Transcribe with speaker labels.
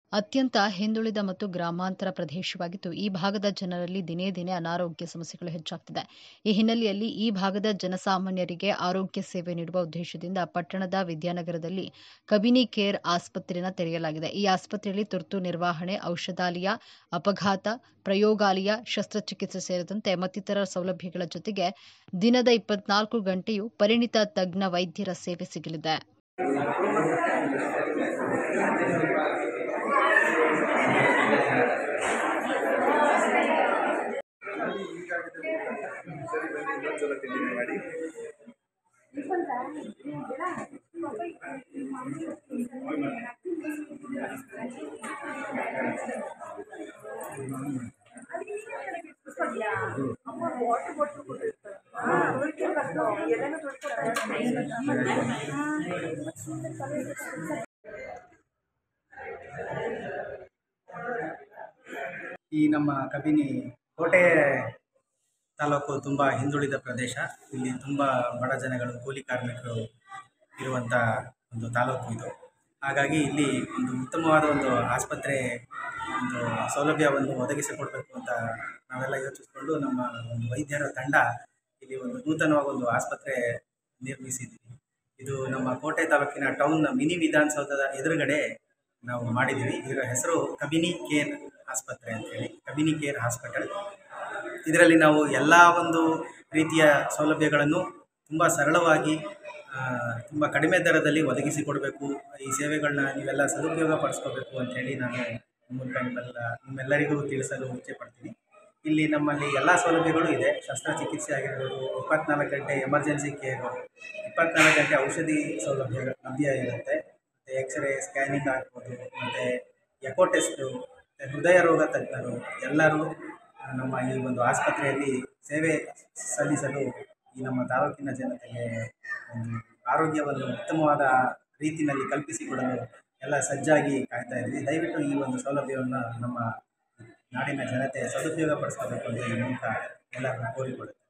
Speaker 1: ಅತ್ಯಂತ ಹಿಂದುಳಿದ ಮತ್ತು ಗ್ರಾಮಾಂತರ ಪ್ರದೇಶವಾಗಿದ್ದು ಈ ಭಾಗದ ಜನರಲ್ಲಿ ದಿನೇ ದಿನೇ ಅನಾರೋಗ್ಯ ಸಮಸ್ಯೆಗಳು ಹೆಚ್ಚಾಗ್ತಿದೆ ಈ ಹಿನ್ನೆಲೆಯಲ್ಲಿ ಈ ಭಾಗದ ಜನಸಾಮಾನ್ಯರಿಗೆ ಆರೋಗ್ಯ ಸೇವೆ ನೀಡುವ ಉದ್ದೇಶದಿಂದ ಪಟ್ಟಣದ ವಿದ್ಯಾನಗರದಲ್ಲಿ ಕಬಿನಿ ಕೇರ್ ಆಸ್ಪತ್ರೆಯನ್ನು ತೆರೆಯಲಾಗಿದೆ ಈ ಆಸ್ಪತ್ರೆಯಲ್ಲಿ ತುರ್ತು ನಿರ್ವಹಣೆ ಔಷಧಾಲಯ ಅಪಘಾತ ಪ್ರಯೋಗಾಲಯ ಶಸ್ತ್ರಚಿಕಿತ್ಸೆ ಸೇರಿದಂತೆ ಮತ್ತಿತರ ಸೌಲಭ್ಯಗಳ ಜೊತೆಗೆ ದಿನದ ಇಪ್ಪತ್ನಾಲ್ಕು ಗಂಟೆಯೂ ಪರಿಣಿತ ತಜ್ಞ ವೈದ್ಯರ ಸೇವೆ ಸಿಗಲಿದೆ
Speaker 2: ಈ ನಮ್ಮ ಕಬಿನಿ ಕೋಟೆ ತಾಲೂಕು ತುಂಬ ಹಿಂದುಳಿದ ಪ್ರದೇಶ ಇಲ್ಲಿ ತುಂಬ ಬಡ ಜನಗಳು ಕೂಲಿ ಕಾರ್ಮಿಕರು ಇರುವಂಥ ಒಂದು ತಾಲೂಕು ಇದು ಹಾಗಾಗಿ ಇಲ್ಲಿ ಒಂದು ಉತ್ತಮವಾದ ಒಂದು ಆಸ್ಪತ್ರೆ ಒಂದು ಸೌಲಭ್ಯವನ್ನು ಒದಗಿಸಿಕೊಡಬೇಕು ಅಂತ ನಾವೆಲ್ಲ ಯೋಚಿಸಿಕೊಂಡು ನಮ್ಮ ಒಂದು ವೈದ್ಯರ ತಂಡ ಇಲ್ಲಿ ಒಂದು ನೂತನವಾಗಿ ಒಂದು ಆಸ್ಪತ್ರೆ ನಿರ್ಮಿಸಿದ್ದೀವಿ ಇದು ನಮ್ಮ ಕೋಟೆ ತಾಲೂಕಿನ ಟೌನ್ನ ಮಿನಿ ವಿಧಾನಸೌಧದ ಎದುರುಗಡೆ ನಾವು ಮಾಡಿದ್ದೀವಿ ಇದರ ಹೆಸರು ಕಬಿನಿ ಕೇರ್ ಆಸ್ಪತ್ರೆ ಅಂತೇಳಿ ಕಬಿನಿ ಕೇರ್ ಹಾಸ್ಪಿಟಲ್ ಇದರಲ್ಲಿ ನಾವು ಎಲ್ಲ ಒಂದು ರೀತಿಯ ಸೌಲಭ್ಯಗಳನ್ನು ತುಂಬ ಸರಳವಾಗಿ ತುಂಬ ಕಡಿಮೆ ದರದಲ್ಲಿ ಒದಗಿಸಿಕೊಡಬೇಕು ಈ ಸೇವೆಗಳನ್ನ ನೀವೆಲ್ಲ ಸದುಪಯೋಗ ಪಡಿಸ್ಕೋಬೇಕು ಅಂತೇಳಿ ನಾನು ಮೂಲಕ ನಿಮ್ಮೆಲ್ಲ ನಿಮ್ಮೆಲ್ಲರಿಗೂ ತಿಳಿಸಲು ಇಚ್ಛೆ ಪಡ್ತೀನಿ ಇಲ್ಲಿ ನಮ್ಮಲ್ಲಿ ಎಲ್ಲ ಸೌಲಭ್ಯಗಳು ಇದೆ ಶಸ್ತ್ರಚಿಕಿತ್ಸೆ ಆಗಿರ್ಬೋದು ಇಪ್ಪತ್ನಾಲ್ಕು ಗಂಟೆ ಎಮರ್ಜೆನ್ಸಿ ಕೇರು ಇಪ್ಪತ್ನಾಲ್ಕು ಗಂಟೆ ಔಷಧಿ ಸೌಲಭ್ಯ ಲಭ್ಯ ಇರುತ್ತೆ ಮತ್ತು ಎಕ್ಸ್ರೇ ಸ್ಕ್ಯಾನಿಂಗ್ ಆಗ್ಬೋದು ಮತ್ತು ಎಕೋ ಟೆಸ್ಟು ಮತ್ತು ಹೃದಯ ರೋಗ ತಜ್ಞರು ಎಲ್ಲರೂ ನಮ್ಮ ಈ ಒಂದು ಆಸ್ಪತ್ರೆಯಲ್ಲಿ ಸೇವೆ ಸಲ್ಲಿಸಲು ಈ ನಮ್ಮ ತಾಲೂಕಿನ ಜನತೆಗೆ ಒಂದು ಆರೋಗ್ಯವನ್ನು ಉತ್ತಮವಾದ ರೀತಿಯಲ್ಲಿ ಕಲ್ಪಿಸಿಕೊಡಲು ಎಲ್ಲ ಸಜ್ಜಾಗಿ ಕಾಯ್ತಾ ಇದ್ದೀವಿ ದಯವಿಟ್ಟು ಈ ಒಂದು ಸೌಲಭ್ಯವನ್ನು ನಮ್ಮ ನಾಡಿನ ಜನತೆ ಸದುಪಯೋಗ ಪಡಿಸ್ಕೋಬೇಕು ಅಂತ ಈ ಮೂಲಕ ಎಲ್ಲರನ್ನು ಕೋರಿಕೊಳ್ಳುತ್ತೇನೆ